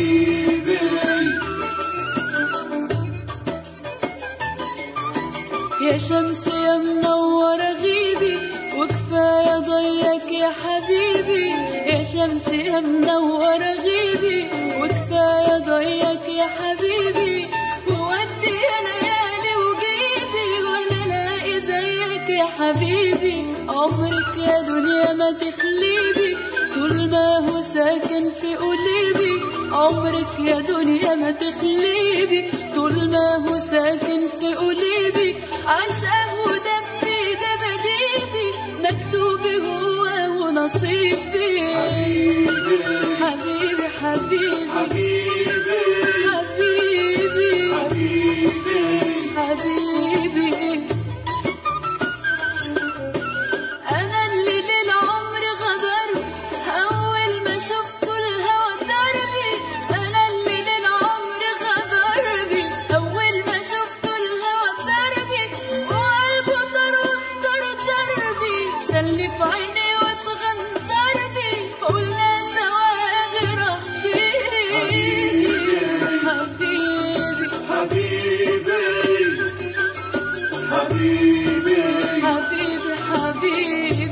حبيبي يا شمس يا منورة غيبي وكفاية ضيك يا حبيبي يا شمس يا منورة غيبي وكفاية ضيك يا حبيبي وودي يا ليالي وجيبي ولا الاقي زيك يا حبيبي عمرك يا دنيا ما تخليبي طول ما هو ساكن في قلبي عمرك يا دنيا ما تخليبي طول ما هو ساكن في قلبي عشقه ودب في دباديبي مكتوبي هو ونصيبي حبيبي حبيبي حبيبي حبيبي حبيبي حبيبي أنا اللي للعمر غدر أول ما شفته الهوى دربي أنا اللي للعمر غدر بي أول ما شفته الهوى دربي وقلبه طار واختار دربي شل في عيني واتغنطر بي قلنا سوا غير حبيبي حبيبي حبيبي حبيبي حبيبي حبيبي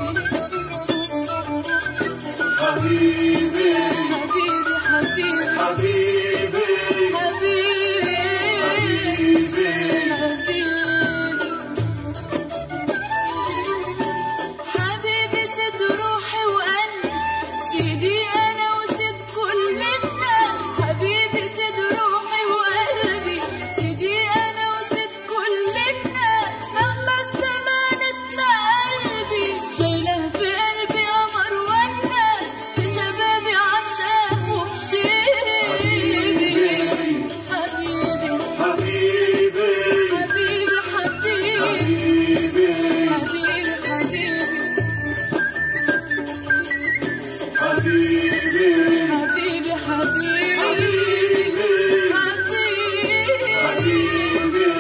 حبيبي حبيبي حبيبي حبيبي حبيبي حبيبي حبيبي سيد روحي وقلبي سيدي انا وسيد كل الناس حبيبي سيد روحي وقلبي سيدي انا وسيد كل الناس لما استمانت قلبي شايله في قلبي قمر والناس في شبابي عشاق وبشيبي حبيبي حبيبي حبيبي حبيبي حبيبي حبيبي حبيبي حبيبي حبيبي حبيبي حبيبي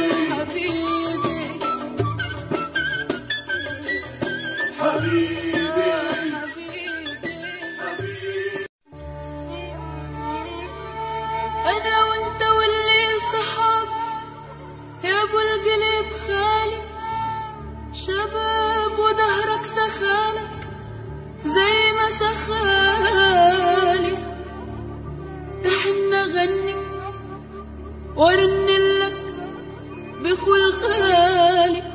حبيبي حبيبي حبيبي انا وانت واللي صحاب يا ابو القلب خالي شباب ودهرك سخالك زي ما سخالي احنا غني ورن لك بخول خالي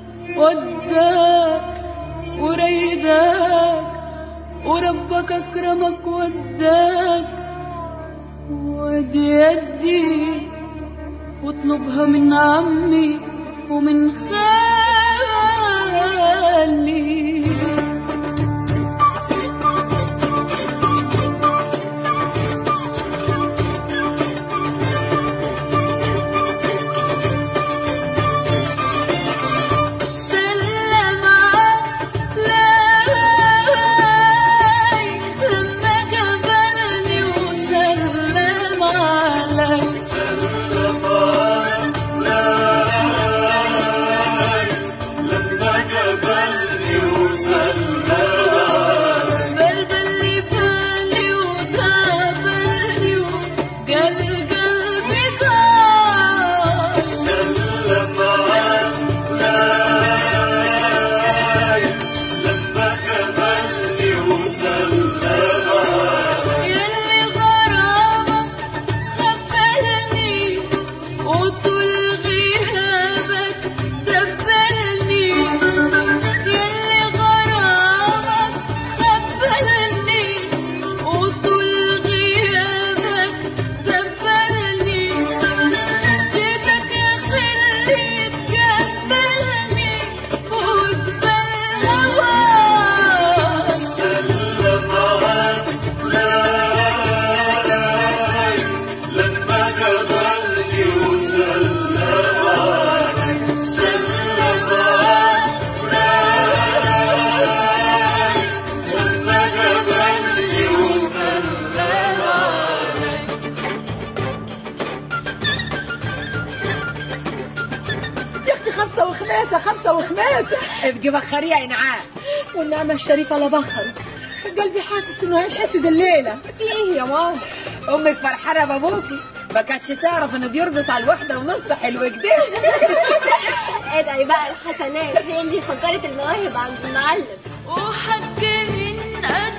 وداك وريداك وربك اكرمك وداك ودي يدي واطلبها من عمي ومن خالي سلم علي لما قبلني وسلم علي سلم علي لما قبلني وسلم بلبل لي بالي وقابلني وقال قلبي ضاع سلم علي لما قبلني وسلم يلي غرامك خبلني وطول غيابك دبلني يلي غرامك خبلني وطول غيابك دبلني جيتك يا خلي تقبلني وقبل هواك سلم علي لما قبلني وسلم سلم علي لما قبلني وسلم يا اختي خمسة وخماسة خمسة وخماسة ابقي بخري يا انعام والنعمة الشريفة لا بخر قلبي حاسس انه هينحسد الليلة في ايه يا ماما امك فرحانه بابوكي ما كانتش تعرف انه بيرقص على الوحده ونص حلو كده ادعي بقى الحسنات هي اللي فكرت المواهب عند المعلم وحكين قد